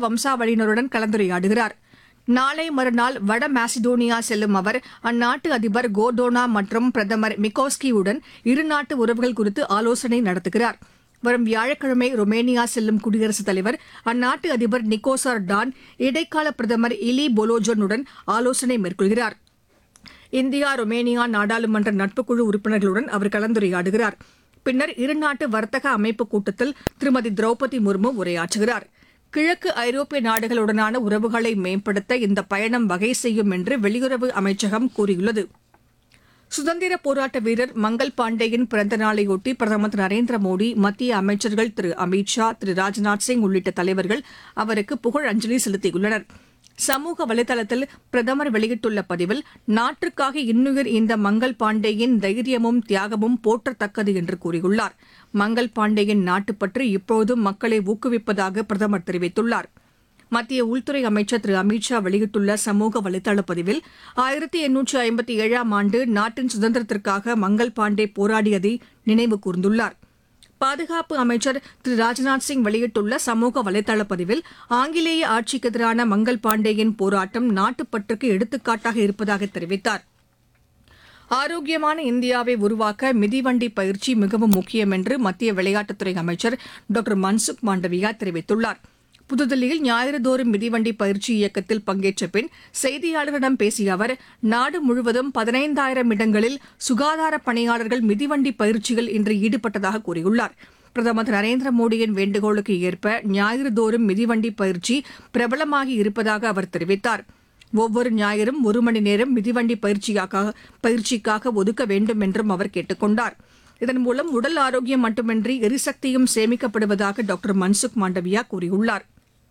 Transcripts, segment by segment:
வம்சாவளியினருடன் கலந்துரையாடுகிறார் நாளை மறுநாள் வட மாசிடோனியா செல்லும் அவர் அந்நாட்டு அதிபர் கோர்டோனா மற்றும் பிரதமர் மிகோஸ்கியுடன் இருநாட்டு உறவுகள் குறித்து ஆலோசனை நடத்துகிறார் வரும் வியாழக்கிழமை ரொமேனியா செல்லும் குடியரசுத் தலைவர் அந்நாட்டு அதிபர் நிக்கோசார் டான் இடைக்கால பிரதமர் இலி பொலோஜனுடன் ஆலோசனை மேற்கொள்கிறார் இந்தியா ரொமேனியா நாடாளுமன்ற நட்புக்குழு உறுப்பினர்களுடன் அவர் கலந்துரையாடுகிறார் பின்னர் இருநாட்டு வர்த்தக அமைப்பு கூட்டத்தில் திருமதி திரௌபதி முர்மு உரையாற்றுகிறார் கிழக்கு ஐரோப்பிய நாடுகளுடனான உறவுகளை மேம்படுத்த இந்த பயணம் வகை செய்யும் என்று வெளியுறவு அமைச்சகம் கூறியுள்ளது சுதந்திர போராட்ட வீரர் மங்கள் பாண்டேயின் பிறந்த நாளையொட்டி பிரதமர் திரு நரேந்திர மோடி மத்திய அமைச்சர்கள் திரு அமித் ஷா திரு ராஜ்நாத் சிங் உள்ளிட்ட தலைவர்கள் அவருக்கு புகழ் அஞ்சலி செலுத்தியுள்ளனர் சமூக வலைதளத்தில் பிரதமர் வெளியிட்டுள்ள பதிவில் நாட்டிற்காக இன்னுயிர் இந்த மங்கள் பாண்டேயின் தைரியமும் தியாகமும் போற்றத்தக்கது என்று கூறியுள்ளார் மங்கள் பாண்டேயின் நாட்டுப்பற்று இப்போதும் மக்களை ஊக்குவிப்பதாக பிரதமர் தெரிவித்துள்ளார் மத்திய உள்துறை அமைச்சர் திரு அமித் ஷா வெளியிட்டுள்ள சமூக வலைதள பதிவில் ஆயிரத்தி எண்ணூற்று ஐம்பத்தி ஏழாம் ஆண்டு நாட்டின் சுதந்திரத்திற்காக மங்கள் பாண்டே போராடியதை நினைவு கூர்ந்துள்ளார் பாதுகாப்பு அமைச்சர் திரு ராஜ்நாத் சிங் வெளியிட்டுள்ள சமூக வலைதள பதிவில் ஆங்கிலேய ஆட்சிக்கு எதிரான மங்கள் பாண்டேயின் போராட்டம் நாட்டுப்பற்றுக்கு எடுத்துக்காட்டாக இருப்பதாக தெரிவித்தார் ஆரோக்கியமான இந்தியாவை உருவாக்க மிதிவண்டி பயிற்சி மிகவும் முக்கியம் என்று மத்திய விளையாட்டுத்துறை அமைச்சர் டாக்டர் மன்சுக் மாண்டவியா தெரிவித்துள்ளார் புதுதில்லியில் ஞாயிறுதோறும் மிதிவண்டி பயிற்சி இயக்கத்தில் பங்கேற்ற பின் செய்தியாளர்களிடம் பேசிய அவர் நாடு முழுவதும் பதினைந்தாயிரம் இடங்களில் சுகாதார பணியாளர்கள் மிதிவண்டி பயிற்சியில் இன்று ஈடுபட்டதாக கூறியுள்ளார் பிரதமர் திரு நரேந்திர மோடியின் வேண்டுகோளுக்கு ஏற்ப ஞாயிறுதோறும் மிதிவண்டி பயிற்சி பிரபலமாகி இருப்பதாக அவர் தெரிவித்தார் ஒவ்வொரு ஞாயிறும் ஒரு மணி நேரம் மிதிவண்டி பயிற்சியாக பயிற்சிக்காக ஒதுக்க வேண்டும் என்றும் அவர் கேட்டுக் கொண்டார் இதன் மூலம் உடல் ஆரோக்கியம் மட்டுமின்றி எரிசக்தியும் சேமிக்கப்படுவதாக டாக்டர் மன்சுக் மாண்டவியா கூறியுள்ளார்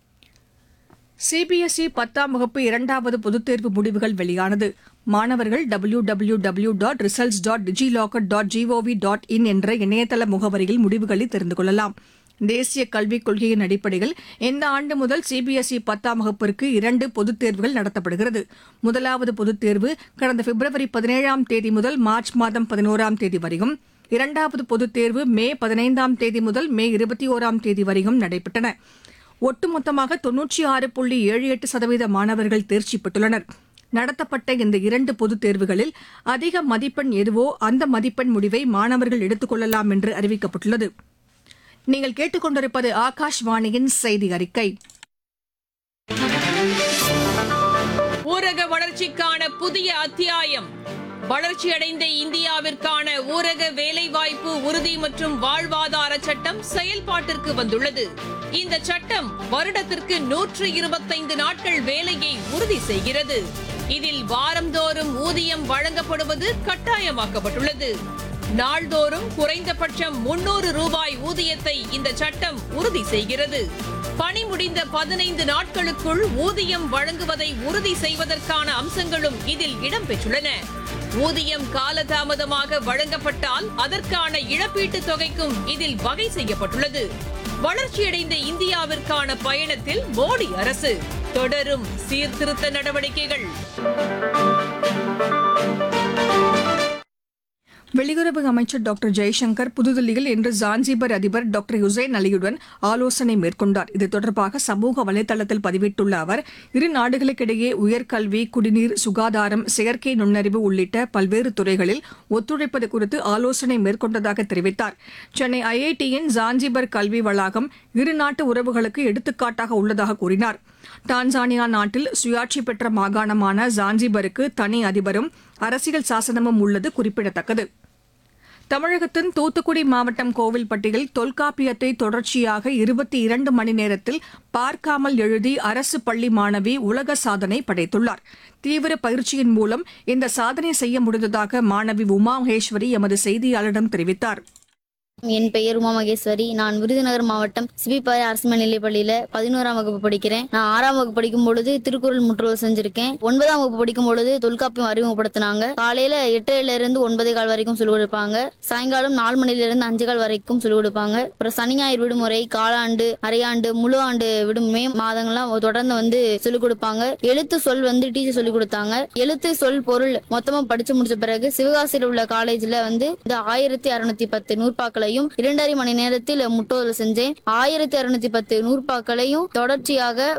சிபிஎஸ்இ பத்தாம் வகுப்பு இரண்டாவது பொதுத் தேர்வு முடிவுகள் வெளியானது மாணவர்கள் W W W dot results dot DigiLocker dot G O V dot in என்ற இணையதள முகவரியில் முடிவுகளை தெரிந்து கொள்ளலாம் தேசிய கல்விக் கொள்கையின் அடிப்படையில் இந்த ஆண்டு முதல் சிபிஎஸ்இ பத்தாம் வகுப்பிற்கு இரண்டு பொதுத் தேர்வுகள் நடத்தப்படுகிறது முதலாவது பொதுத் தேர்வு கடந்த பிப்ரவரி பதினேழாம் தேதி முதல் மார்ச் மாதம் பதினோராம் தேதி வரையும் இரண்டாவது பொதுத் தேர்வு மே பதினைந்தாம் தேதி முதல் மே இருபத்தி ஓராம் தேதி வரையும் நடைபெற்றன ஒட்டுமொத்தமாக தொன்னூற்றி ஆறு புள்ளி ஏழு எட்டு சதவீத மாணவர்கள் தேர்ச்சி பெற்றுள்ளனர் நடத்தப்பட்ட இந்த இரண்டு பொதுத் தேர்வுகளில் அதிக மதிப்பெண் எதுவோ அந்த மதிப்பெண் முடிவை மாணவர்கள் எடுத்துக் கொள்ளலாம் என்று அறிவிக்கப்பட்டுள்ளது நீங்கள் கேட்டுக்கொண்டிருப்பது ஆகாஷ்வாணியின் செய்தி அறிக்கை ஊரக வளர்ச்சிக்கான புதிய அத்தியாயம் வளர்ச்சியடைந்த இந்தியாவிற்கான ஊரக வேலைவாய்ப்பு உறுதி மற்றும் வாழ்வாதார சட்டம் செயல்பாட்டிற்கு வந்துள்ளது இந்த சட்டம் வருடத்திற்கு நூற்று இருபத்தைந்து நாட்கள் வேலையை உறுதி செய்கிறது இதில் வாரந்தோறும் ஊதியம் வழங்கப்படுவது கட்டாயமாக்கப்பட்டுள்ளது நாள்தோறும் குறைந்தபட்சம் முன்னூறு ரூபாய் ஊதியத்தை இந்த சட்டம் உறுதி செய்கிறது பணி முடிந்த பதினைந்து நாட்களுக்குள் ஊதியம் வழங்குவதை உறுதி செய்வதற்கான அம்சங்களும் இதில் இடம்பெற்றுள்ளன ஊதியம் காலதாமதமாக வழங்கப்பட்டால் அதற்கான இழப்பீட்டுத் தொகைக்கும் இதில் வகை செய்யப்பட்டுள்ளது வளர்ச்சியடைந்த இந்தியாவிற்கான பயணத்தில் மோடி அரசு தொடரும் சீர்திருத்த நடவடிக்கைகள் வெளியுறவு அமைச்சர் டாக்டர் ஜெய்சங்கர் புதுதில்லியில் இன்று ஜான்சிபர் அதிபர் டாக்டர் ஹுசைன் அலியுடன் ஆலோசனை மேற்கொண்டார் இது தொடர்பாக சமூக வலைதளத்தில் பதிவிட்டுள்ள அவர் இரு நாடுகளுக்கிடையே உயர்கல்வி குடிநீர் சுகாதாரம் செயற்கை நுண்ணறிவு உள்ளிட்ட பல்வேறு துறைகளில் ஒத்துழைப்பது குறித்து ஆலோசனை மேற்கொண்டதாக தெரிவித்தார் சென்னை ஐஐடியின் ஜான்சிபர் கல்வி வளாகம் இரு நாட்டு உறவுகளுக்கு எடுத்துக்காட்டாக உள்ளதாக கூறினார் டான்சானியா நாட்டில் சுயாட்சி பெற்ற மாகாணமான ஜான்சிபருக்கு தனி அதிபரும் அரசியல் சாசனமும் உள்ளது குறிப்பிடத்தக்கது தமிழகத்தின் தூத்துக்குடி மாவட்டம் கோவில்பட்டியில் தொல்காப்பியத்தை தொடர்ச்சியாக இருபத்தி இரண்டு மணி நேரத்தில் பார்க்காமல் எழுதி அரசு பள்ளி மாணவி உலக சாதனை படைத்துள்ளார் தீவிர பயிற்சியின் மூலம் இந்த சாதனை செய்ய முடிந்ததாக மாணவி உமா மகேஸ்வரி எமது செய்தியாளரிடம் தெரிவித்தார் என் பெயர் உமா மகேஸ்வரி நான் விருதுநகர் மாவட்டம் சிபிபாறை அரசு மேல்நிலைப் பள்ளியில பதினோராம் வகுப்பு படிக்கிறேன் நான் ஆறாம் வகுப்பு படிக்கும் பொழுது திருக்குறள் முற்றுகை செஞ்சிருக்கேன் ஒன்பதாம் வகுப்பு படிக்கும் பொழுது தொல்காப்பியம் அறிமுகப்படுத்தினாங்க காலையில எட்டுல இருந்து ஒன்பதே கால் வரைக்கும் சொல்லிக் கொடுப்பாங்க சாயங்காலம் நாலு மணில இருந்து அஞ்சு கால் வரைக்கும் சொல்லிக் கொடுப்பாங்க அப்புறம் சனி ஞாயிறு விடுமுறை காலாண்டு அரையாண்டு முழு ஆண்டு விடுமுறை மாதங்கள்லாம் தொடர்ந்து வந்து சொல்லிக் கொடுப்பாங்க எழுத்து சொல் வந்து டீச்சர் சொல்லிக் கொடுத்தாங்க எழுத்து சொல் பொருள் மொத்தமா படிச்சு முடிச்ச பிறகு சிவகாசியில் உள்ள காலேஜ்ல வந்து இந்த ஆயிரத்தி அறுநூத்தி பத்து நூற்பாக்களையும் இரண்டரை மணி நேரத்தில் முட்டோதல் செஞ்சேன் ஆயிரத்தி அறுநூத்தி பத்து நூற்பாக்களையும் தொடர்ச்சியாக